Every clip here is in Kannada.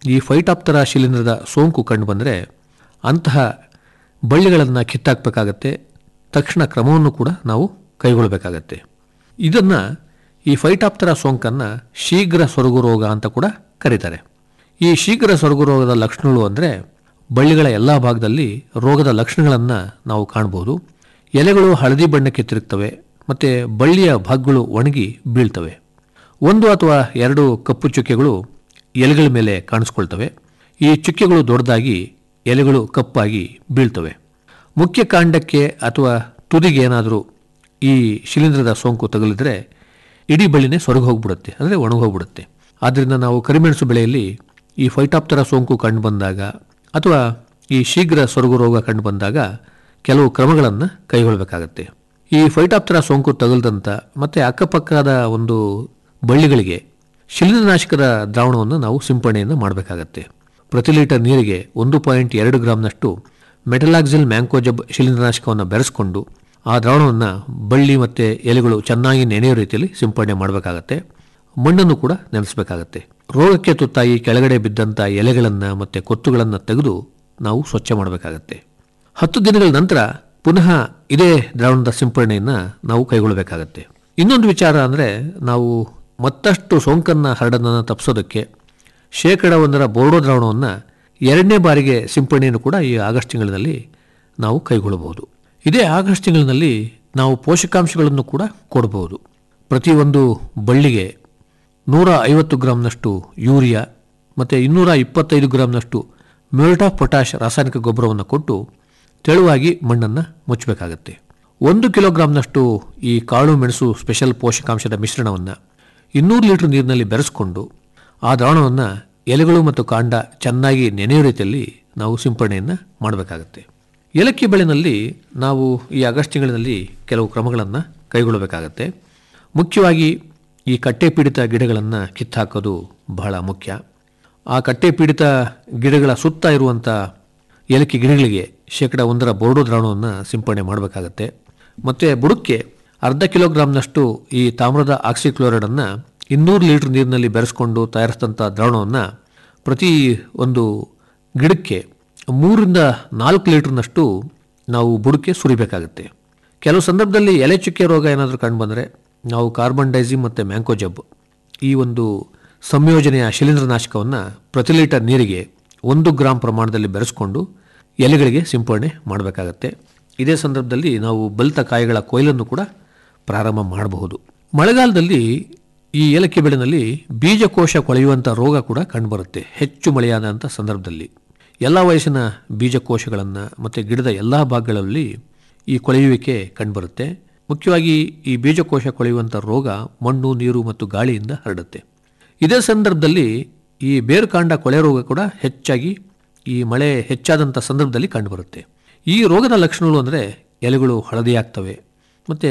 ಈ ಫೈಟಾಪ್ತರ ಶಿಲೀಂಧ್ರದ ಸೋಂಕು ಕಂಡುಬಂದರೆ ಅಂತಹ ಬಳ್ಳಿಗಳನ್ನು ಕಿತ್ತಾಕಬೇಕಾಗತ್ತೆ ತಕ್ಷಣ ಕ್ರಮವನ್ನು ಕೂಡ ನಾವು ಕೈಗೊಳ್ಳಬೇಕಾಗತ್ತೆ ಇದನ್ನು ಈ ಫೈಟಾಪ್ತರ ಸೋಂಕನ್ನು ಶೀಘ್ರ ಸೊರಗು ರೋಗ ಅಂತ ಕೂಡ ಕರೀತಾರೆ ಈ ಶೀಘ್ರ ಸೊರಗು ರೋಗದ ಲಕ್ಷಣಗಳು ಅಂದರೆ ಬಳ್ಳಿಗಳ ಎಲ್ಲ ಭಾಗದಲ್ಲಿ ರೋಗದ ಲಕ್ಷಣಗಳನ್ನು ನಾವು ಕಾಣಬಹುದು ಎಲೆಗಳು ಹಳದಿ ಬಣ್ಣಕ್ಕೆ ತಿರುಗ್ತವೆ ಮತ್ತು ಬಳ್ಳಿಯ ಭಾಗಗಳು ಒಣಗಿ ಬೀಳ್ತವೆ ಒಂದು ಅಥವಾ ಎರಡು ಕಪ್ಪು ಚುಕ್ಕೆಗಳು ಎಲೆಗಳ ಮೇಲೆ ಕಾಣಿಸ್ಕೊಳ್ತವೆ ಈ ಚುಕ್ಕೆಗಳು ದೊಡ್ಡದಾಗಿ ಎಲೆಗಳು ಕಪ್ಪಾಗಿ ಬೀಳ್ತವೆ ಮುಖ್ಯ ಕಾಂಡಕ್ಕೆ ಅಥವಾ ತುದಿಗೆ ಏನಾದರೂ ಈ ಶಿಲೀಂಧ್ರದ ಸೋಂಕು ತಗುಲಿದ್ರೆ ಇಡೀ ಬಳ್ಳಿನೇ ಸೊರಗಿ ಹೋಗ್ಬಿಡುತ್ತೆ ಅಂದರೆ ಒಣಗೋಗ್ಬಿಡುತ್ತೆ ಆದ್ದರಿಂದ ನಾವು ಕರಿಮೆಣಸು ಬೆಳೆಯಲ್ಲಿ ಈ ಫೈಟಾಪ್ತರ ಸೋಂಕು ಕಂಡು ಬಂದಾಗ ಅಥವಾ ಈ ಶೀಘ್ರ ಸೊರಗು ರೋಗ ಕಂಡು ಬಂದಾಗ ಕೆಲವು ಕ್ರಮಗಳನ್ನು ಕೈಗೊಳ್ಳಬೇಕಾಗತ್ತೆ ಈ ಫೈಟಾಪ್ತರ ಸೋಂಕು ತಗುಲ್ದಂಥ ಮತ್ತು ಅಕ್ಕಪಕ್ಕದ ಒಂದು ಬಳ್ಳಿಗಳಿಗೆ ಶಿಲೀಂಧ್ರನಾಶಕದ ದ್ರಾವಣವನ್ನು ನಾವು ಸಿಂಪಡಣೆಯನ್ನು ಮಾಡಬೇಕಾಗತ್ತೆ ಪ್ರತಿ ಲೀಟರ್ ನೀರಿಗೆ ಒಂದು ಪಾಯಿಂಟ್ ಎರಡು ಗ್ರಾಮ್ನಷ್ಟು ಮೆಟಲಾಕ್ಸಿಲ್ ಮ್ಯಾಂಕೋಜಬ್ ಶಿಲೀಂಧ್ರನಾಶಕವನ್ನು ಬೆರೆಸ್ಕೊಂಡು ಆ ದ್ರಾವಣವನ್ನು ಬಳ್ಳಿ ಮತ್ತು ಎಲೆಗಳು ಚೆನ್ನಾಗಿ ನೆನೆಯೋ ರೀತಿಯಲ್ಲಿ ಸಿಂಪಡಣೆ ಮಾಡಬೇಕಾಗತ್ತೆ ಮಣ್ಣನ್ನು ಕೂಡ ನೆನೆಸಬೇಕಾಗತ್ತೆ ರೋಗಕ್ಕೆ ತುತ್ತಾಗಿ ಕೆಳಗಡೆ ಬಿದ್ದಂಥ ಎಲೆಗಳನ್ನು ಮತ್ತು ಕೊತ್ತುಗಳನ್ನು ತೆಗೆದು ನಾವು ಸ್ವಚ್ಛ ಮಾಡಬೇಕಾಗತ್ತೆ ಹತ್ತು ದಿನಗಳ ನಂತರ ಪುನಃ ಇದೇ ದ್ರಾವಣದ ಸಿಂಪಡಣೆಯನ್ನು ನಾವು ಕೈಗೊಳ್ಳಬೇಕಾಗತ್ತೆ ಇನ್ನೊಂದು ವಿಚಾರ ಅಂದರೆ ನಾವು ಮತ್ತಷ್ಟು ಸೋಂಕನ್ನು ಹರಡೋದನ್ನು ತಪ್ಪಿಸೋದಕ್ಕೆ ಶೇಕಡ ಒಂದರ ಬೋರ್ಡೋ ದ್ರಾವಣವನ್ನು ಎರಡನೇ ಬಾರಿಗೆ ಸಿಂಪಡಣೆಯನ್ನು ಕೂಡ ಈ ಆಗಸ್ಟ್ ತಿಂಗಳಿನಲ್ಲಿ ನಾವು ಕೈಗೊಳ್ಳಬಹುದು ಇದೇ ಆಗಸ್ಟ್ ತಿಂಗಳಿನಲ್ಲಿ ನಾವು ಪೋಷಕಾಂಶಗಳನ್ನು ಕೂಡ ಕೊಡಬಹುದು ಪ್ರತಿಯೊಂದು ಬಳ್ಳಿಗೆ ನೂರ ಐವತ್ತು ಗ್ರಾಂನಷ್ಟು ಯೂರಿಯಾ ಮತ್ತು ಇನ್ನೂರ ಇಪ್ಪತ್ತೈದು ಗ್ರಾಂನಷ್ಟು ಮ್ಯೂರೇಟ್ ಆಫ್ ಪೊಟ್ಯಾಷ್ ರಾಸಾಯನಿಕ ಗೊಬ್ಬರವನ್ನು ಕೊಟ್ಟು ತೆಳುವಾಗಿ ಮಣ್ಣನ್ನು ಮುಚ್ಚಬೇಕಾಗತ್ತೆ ಒಂದು ಕಿಲೋಗ್ರಾಂನಷ್ಟು ಈ ಕಾಳು ಮೆಣಸು ಸ್ಪೆಷಲ್ ಪೋಷಕಾಂಶದ ಮಿಶ್ರಣವನ್ನು ಇನ್ನೂರು ಲೀಟರ್ ನೀರಿನಲ್ಲಿ ಬೆರೆಸ್ಕೊಂಡು ಆ ದ್ರಾವಣವನ್ನು ಎಲೆಗಳು ಮತ್ತು ಕಾಂಡ ಚೆನ್ನಾಗಿ ನೆನೆಯೋ ರೀತಿಯಲ್ಲಿ ನಾವು ಸಿಂಪಡಣೆಯನ್ನು ಮಾಡಬೇಕಾಗತ್ತೆ ಏಲಕ್ಕಿ ಬೆಳೆನಲ್ಲಿ ನಾವು ಈ ಆಗಸ್ಟ್ ತಿಂಗಳಿನಲ್ಲಿ ಕೆಲವು ಕ್ರಮಗಳನ್ನು ಕೈಗೊಳ್ಳಬೇಕಾಗತ್ತೆ ಮುಖ್ಯವಾಗಿ ಈ ಕಟ್ಟೆ ಪೀಡಿತ ಗಿಡಗಳನ್ನು ಕಿತ್ತಾಕೋದು ಬಹಳ ಮುಖ್ಯ ಆ ಕಟ್ಟೆ ಪೀಡಿತ ಗಿಡಗಳ ಸುತ್ತ ಇರುವಂಥ ಏಲಕ್ಕಿ ಗಿಡಗಳಿಗೆ ಶೇಕಡ ಒಂದರ ಬೋರ್ಡೋ ದ್ರಾವಣವನ್ನು ಸಿಂಪಡಣೆ ಮಾಡಬೇಕಾಗತ್ತೆ ಮತ್ತು ಬುಡಕ್ಕೆ ಅರ್ಧ ಕಿಲೋಗ್ರಾಮ್ನಷ್ಟು ಈ ತಾಮ್ರದ ಆಕ್ಸಿಕ್ಲೋರೈಡನ್ನು ಇನ್ನೂರು ಲೀಟರ್ ನೀರಿನಲ್ಲಿ ಬೆರೆಸ್ಕೊಂಡು ತಯಾರಿಸಿದಂಥ ದ್ರಾವಣವನ್ನು ಪ್ರತಿ ಒಂದು ಗಿಡಕ್ಕೆ ಮೂರಿಂದ ನಾಲ್ಕು ಲೀಟರ್ನಷ್ಟು ನಾವು ಬುಡಕ್ಕೆ ಸುರಿಬೇಕಾಗುತ್ತೆ ಕೆಲವು ಸಂದರ್ಭದಲ್ಲಿ ಎಲೆ ಚುಕ್ಕೆ ರೋಗ ಏನಾದರೂ ಕಂಡುಬಂದರೆ ನಾವು ಕಾರ್ಬನ್ ಡೈಸಿಮ್ ಮತ್ತು ಮ್ಯಾಂಕೋಜಬ್ ಈ ಒಂದು ಸಂಯೋಜನೆಯ ಶಿಲೀಂಧ್ರನಾಶಕವನ್ನು ಪ್ರತಿ ಲೀಟರ್ ನೀರಿಗೆ ಒಂದು ಗ್ರಾಮ್ ಪ್ರಮಾಣದಲ್ಲಿ ಬೆರೆಸ್ಕೊಂಡು ಎಲೆಗಳಿಗೆ ಸಿಂಪಡಣೆ ಮಾಡಬೇಕಾಗತ್ತೆ ಇದೇ ಸಂದರ್ಭದಲ್ಲಿ ನಾವು ಬಲಿತ ಕಾಯಿಗಳ ಕೊಯ್ಲನ್ನು ಕೂಡ ಪ್ರಾರಂಭ ಮಾಡಬಹುದು ಮಳೆಗಾಲದಲ್ಲಿ ಈ ಏಲಕ್ಕಿ ಬೆಳೆನಲ್ಲಿ ಬೀಜಕೋಶ ಕೊಳೆಯುವಂಥ ರೋಗ ಕೂಡ ಕಂಡುಬರುತ್ತೆ ಹೆಚ್ಚು ಮಳೆಯಾದಂಥ ಸಂದರ್ಭದಲ್ಲಿ ಎಲ್ಲ ವಯಸ್ಸಿನ ಬೀಜಕೋಶಗಳನ್ನು ಮತ್ತು ಗಿಡದ ಎಲ್ಲ ಭಾಗಗಳಲ್ಲಿ ಈ ಕೊಳೆಯುವಿಕೆ ಕಂಡುಬರುತ್ತೆ ಮುಖ್ಯವಾಗಿ ಈ ಬೀಜಕೋಶ ಕೊಳೆಯುವಂಥ ರೋಗ ಮಣ್ಣು ನೀರು ಮತ್ತು ಗಾಳಿಯಿಂದ ಹರಡುತ್ತೆ ಇದೇ ಸಂದರ್ಭದಲ್ಲಿ ಈ ಬೇರುಕಾಂಡ ಕೊಳೆ ರೋಗ ಕೂಡ ಹೆಚ್ಚಾಗಿ ಈ ಮಳೆ ಹೆಚ್ಚಾದಂಥ ಸಂದರ್ಭದಲ್ಲಿ ಕಂಡುಬರುತ್ತೆ ಈ ರೋಗದ ಲಕ್ಷಣಗಳು ಅಂದರೆ ಎಲೆಗಳು ಹಳದಿಯಾಗ್ತವೆ ಮತ್ತು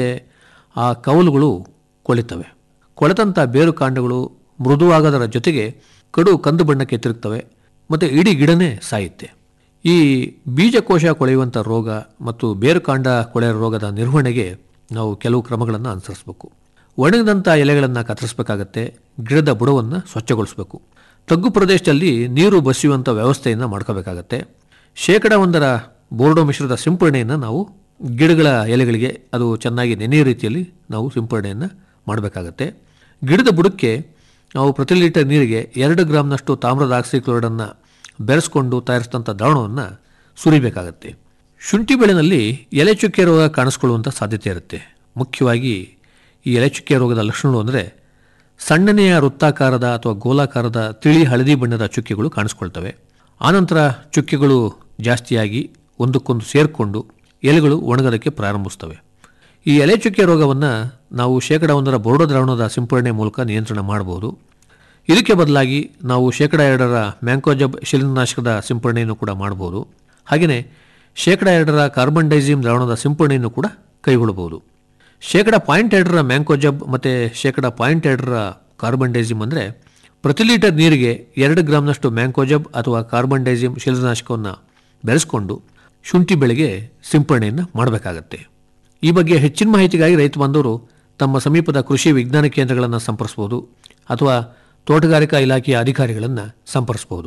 ಆ ಕವಲುಗಳು ಕೊಳಿತವೆ ಕೊಳೆತಂಥ ಬೇರು ಕಾಂಡಗಳು ಮೃದುವಾಗೋದರ ಜೊತೆಗೆ ಕಡು ಕಂದು ಬಣ್ಣಕ್ಕೆ ತಿರುಗ್ತವೆ ಮತ್ತು ಇಡೀ ಗಿಡನೇ ಸಾಯುತ್ತೆ ಈ ಬೀಜಕೋಶ ಕೊಳೆಯುವಂಥ ರೋಗ ಮತ್ತು ಬೇರುಕಾಂಡ ಕೊಳೆಯ ರೋಗದ ನಿರ್ವಹಣೆಗೆ ನಾವು ಕೆಲವು ಕ್ರಮಗಳನ್ನು ಅನುಸರಿಸಬೇಕು ಒಣಗಿದಂಥ ಎಲೆಗಳನ್ನು ಕತ್ತರಿಸಬೇಕಾಗತ್ತೆ ಗಿಡದ ಬುಡವನ್ನು ಸ್ವಚ್ಛಗೊಳಿಸಬೇಕು ತಗ್ಗು ಪ್ರದೇಶದಲ್ಲಿ ನೀರು ಬಸಿಯುವಂಥ ವ್ಯವಸ್ಥೆಯನ್ನು ಮಾಡ್ಕೋಬೇಕಾಗತ್ತೆ ಶೇಕಡ ಒಂದರ ಬೋರ್ಡೋ ಮಿಶ್ರದ ಸಿಂಪಡಣೆಯನ್ನು ನಾವು ಗಿಡಗಳ ಎಲೆಗಳಿಗೆ ಅದು ಚೆನ್ನಾಗಿ ನೆನೆಯೋ ರೀತಿಯಲ್ಲಿ ನಾವು ಸಿಂಪಡಣೆಯನ್ನು ಮಾಡಬೇಕಾಗತ್ತೆ ಗಿಡದ ಬುಡಕ್ಕೆ ನಾವು ಪ್ರತಿ ಲೀಟರ್ ನೀರಿಗೆ ಎರಡು ಗ್ರಾಮ್ನಷ್ಟು ತಾಮ್ರದ ಆಕ್ಸಿಕ್ಲೋರೈಡನ್ನು ಬೆರೆಸ್ಕೊಂಡು ತಯಾರಿಸಿದಂಥ ದ್ರಾವಣವನ್ನು ಸುರಿಬೇಕಾಗತ್ತೆ ಶುಂಠಿ ಬೆಳೆನಲ್ಲಿ ಎಲೆ ಚುಕ್ಕೆ ರೋಗ ಕಾಣಿಸ್ಕೊಳ್ಳುವಂಥ ಸಾಧ್ಯತೆ ಇರುತ್ತೆ ಮುಖ್ಯವಾಗಿ ಈ ಎಲೆ ಚುಕ್ಕೆ ರೋಗದ ಲಕ್ಷಣಗಳು ಅಂದರೆ ಸಣ್ಣನೆಯ ವೃತ್ತಾಕಾರದ ಅಥವಾ ಗೋಲಾಕಾರದ ತಿಳಿ ಹಳದಿ ಬಣ್ಣದ ಚುಕ್ಕೆಗಳು ಕಾಣಿಸ್ಕೊಳ್ತವೆ ಆನಂತರ ಚುಕ್ಕೆಗಳು ಜಾಸ್ತಿಯಾಗಿ ಒಂದಕ್ಕೊಂದು ಸೇರಿಕೊಂಡು ಎಲೆಗಳು ಒಣಗೋದಕ್ಕೆ ಪ್ರಾರಂಭಿಸ್ತವೆ ಈ ಎಲೆ ಚುಕ್ಕೆ ರೋಗವನ್ನು ನಾವು ಶೇಕಡ ಒಂದರ ಬೋರ್ಡೋ ದ್ರಾವಣದ ಸಿಂಪಡಣೆ ಮೂಲಕ ನಿಯಂತ್ರಣ ಮಾಡಬಹುದು ಇದಕ್ಕೆ ಬದಲಾಗಿ ನಾವು ಶೇಕಡ ಎರಡರ ಮ್ಯಾಂಕೋಜಬ್ ಶಿಲೀಂಧ್ರನಾಶಕದ ಸಿಂಪಡಣೆಯನ್ನು ಕೂಡ ಮಾಡಬಹುದು ಹಾಗೆಯೇ ಶೇಕಡ ಎರಡರ ಕಾರ್ಬನ್ ಡೈಸಿಮ್ ದ್ರಾವಣದ ಸಿಂಪಡಣೆಯನ್ನು ಕೂಡ ಕೈಗೊಳ್ಳಬಹುದು ಶೇಕಡ ಪಾಯಿಂಟ್ ಎರಡರ ಮ್ಯಾಂಕೋಜಬ್ ಮತ್ತು ಶೇಕಡ ಪಾಯಿಂಟ್ ಎರಡರ ಕಾರ್ಬನ್ ಡೈಸಿಮ್ ಅಂದರೆ ಪ್ರತಿ ಲೀಟರ್ ನೀರಿಗೆ ಎರಡು ಗ್ರಾಮ್ನಷ್ಟು ಮ್ಯಾಂಕೋಜಬ್ ಅಥವಾ ಕಾರ್ಬನ್ ಡೈಸಿಮ್ ಶಿಲೀಂಧ್ರನಾಶಕವನ್ನು ಬೆರೆಸ್ಕೊಂಡು ಶುಂಠಿ ಬೆಳೆಗೆ ಸಿಂಪಡಣೆಯನ್ನು ಮಾಡಬೇಕಾಗತ್ತೆ ಈ ಬಗ್ಗೆ ಹೆಚ್ಚಿನ ಮಾಹಿತಿಗಾಗಿ ರೈತ ಬಾಂಧವರು ತಮ್ಮ ಸಮೀಪದ ಕೃಷಿ ವಿಜ್ಞಾನ ಕೇಂದ್ರಗಳನ್ನು ಸಂಪರ್ಸ್ಬೋದು ಅಥವಾ ತೋಟಗಾರಿಕಾ ಇಲಾಖೆಯ ಅಧಿಕಾರಿಗಳನ್ನು ಸಂಪರ್ಸ್ಬೋದು